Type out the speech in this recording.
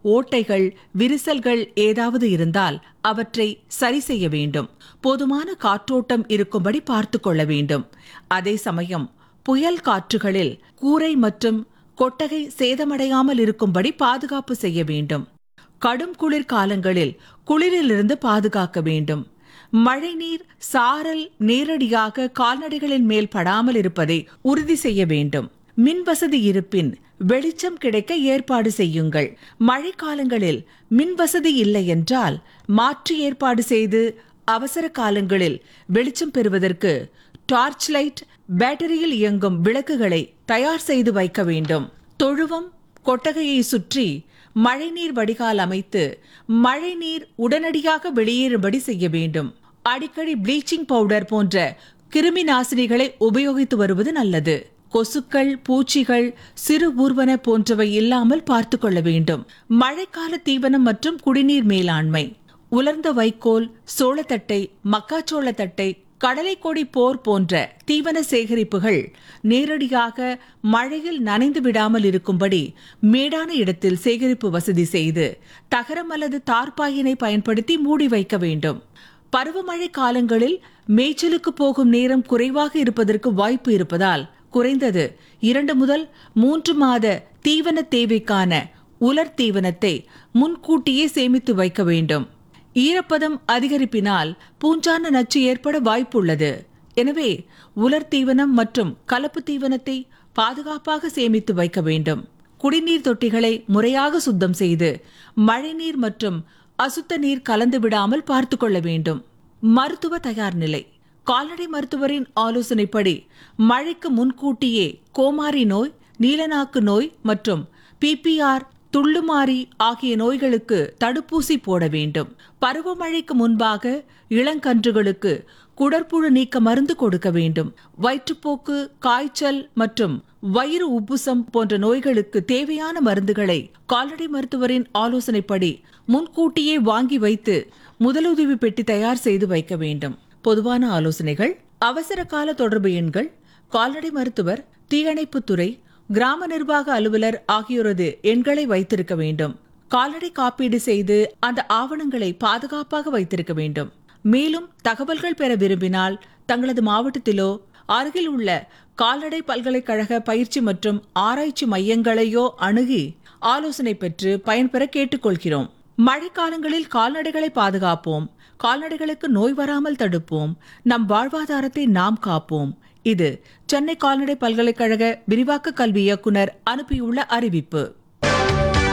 ஓட்டைகள் விரிசல்கள் ஏதாவது இருந்தால் அவற்றை சரி செய்ய வேண்டும் போதுமான காற்றோட்டம் இருக்கும்படி பார்த்து கொள்ள வேண்டும் அதே சமயம் புயல் காற்றுகளில் கூரை மற்றும் கொட்டகை சேதமடையாமல் இருக்கும்படி பாதுகாப்பு செய்ய வேண்டும் கடும் குளிர் காலங்களில் குளிரிலிருந்து பாதுகாக்க வேண்டும் மழைநீர் சாரல் நேரடியாக கால்நடைகளின் மேல் படாமல் இருப்பதை உறுதி செய்ய வேண்டும் மின் வசதி இருப்பின் வெளிச்சம் கிடைக்க ஏற்பாடு செய்யுங்கள் மழைக்காலங்களில் மின் வசதி இல்லை என்றால் மாற்று ஏற்பாடு செய்து அவசர காலங்களில் வெளிச்சம் பெறுவதற்கு டார்ச் லைட் பேட்டரியில் இயங்கும் விளக்குகளை தயார் செய்து வைக்க வேண்டும் தொழுவம் கொட்டகையை சுற்றி மழைநீர் வடிகால் அமைத்து மழைநீர் உடனடியாக வெளியேறும்படி செய்ய வேண்டும் அடிக்கடி ப்ளீச்சிங் பவுடர் போன்ற கிருமி நாசினிகளை உபயோகித்து வருவது நல்லது கொசுக்கள் பூச்சிகள் சிறு ஊர்வன போன்றவை இல்லாமல் பார்த்து கொள்ள வேண்டும் மழைக்கால தீவனம் மற்றும் குடிநீர் மேலாண்மை உலர்ந்த வைக்கோல் சோளத்தட்டை மக்காச்சோளத்தட்டை கடலைக்கொடி போர் போன்ற தீவன சேகரிப்புகள் நேரடியாக மழையில் நனைந்து விடாமல் இருக்கும்படி மேடான இடத்தில் சேகரிப்பு வசதி செய்து தகரம் அல்லது தார்பாயினை பயன்படுத்தி மூடி வைக்க வேண்டும் பருவமழை காலங்களில் மேய்ச்சலுக்கு போகும் நேரம் குறைவாக இருப்பதற்கு வாய்ப்பு இருப்பதால் குறைந்தது இரண்டு முதல் மூன்று மாத தீவன தேவைக்கான உலர் தீவனத்தை முன்கூட்டியே சேமித்து வைக்க வேண்டும் ஈரப்பதம் அதிகரிப்பினால் பூஞ்சான நச்சு ஏற்பட வாய்ப்புள்ளது எனவே உலர் தீவனம் மற்றும் கலப்பு தீவனத்தை பாதுகாப்பாக சேமித்து வைக்க வேண்டும் குடிநீர் தொட்டிகளை முறையாக சுத்தம் செய்து மழைநீர் மற்றும் அசுத்த நீர் கலந்து விடாமல் பார்த்து கொள்ள வேண்டும் மருத்துவ தயார் நிலை கால்நடை மருத்துவரின் ஆலோசனைப்படி மழைக்கு முன்கூட்டியே கோமாரி நோய் நீலநாக்கு நோய் மற்றும் பிபிஆர் துள்ளுமாறி ஆகிய நோய்களுக்கு தடுப்பூசி போட வேண்டும் பருவமழைக்கு முன்பாக இளங்கன்றுகளுக்கு குடற்புழு நீக்க மருந்து கொடுக்க வேண்டும் வயிற்றுப்போக்கு காய்ச்சல் மற்றும் வயிறு உப்புசம் போன்ற நோய்களுக்கு தேவையான மருந்துகளை கால்நடை மருத்துவரின் ஆலோசனைப்படி முன்கூட்டியே வாங்கி வைத்து முதலுதவி பெட்டி தயார் செய்து வைக்க வேண்டும் பொதுவான ஆலோசனைகள் அவசர கால தொடர்பு எண்கள் கால்நடை மருத்துவர் தீயணைப்புத்துறை கிராம நிர்வாக அலுவலர் ஆகியோரது எண்களை வைத்திருக்க வேண்டும் கால்நடை காப்பீடு செய்து அந்த ஆவணங்களை பாதுகாப்பாக வைத்திருக்க வேண்டும் மேலும் தகவல்கள் பெற விரும்பினால் தங்களது மாவட்டத்திலோ அருகில் உள்ள கால்நடை பல்கலைக்கழக பயிற்சி மற்றும் ஆராய்ச்சி மையங்களையோ அணுகி ஆலோசனை பெற்று பயன்பெற கேட்டுக்கொள்கிறோம் மழைக்காலங்களில் கால்நடைகளை பாதுகாப்போம் கால்நடைகளுக்கு நோய் வராமல் தடுப்போம் நம் வாழ்வாதாரத்தை நாம் காப்போம் இது சென்னை கால்நடை பல்கலைக்கழக விரிவாக்க கல்வி இயக்குனர் அனுப்பியுள்ள அறிவிப்பு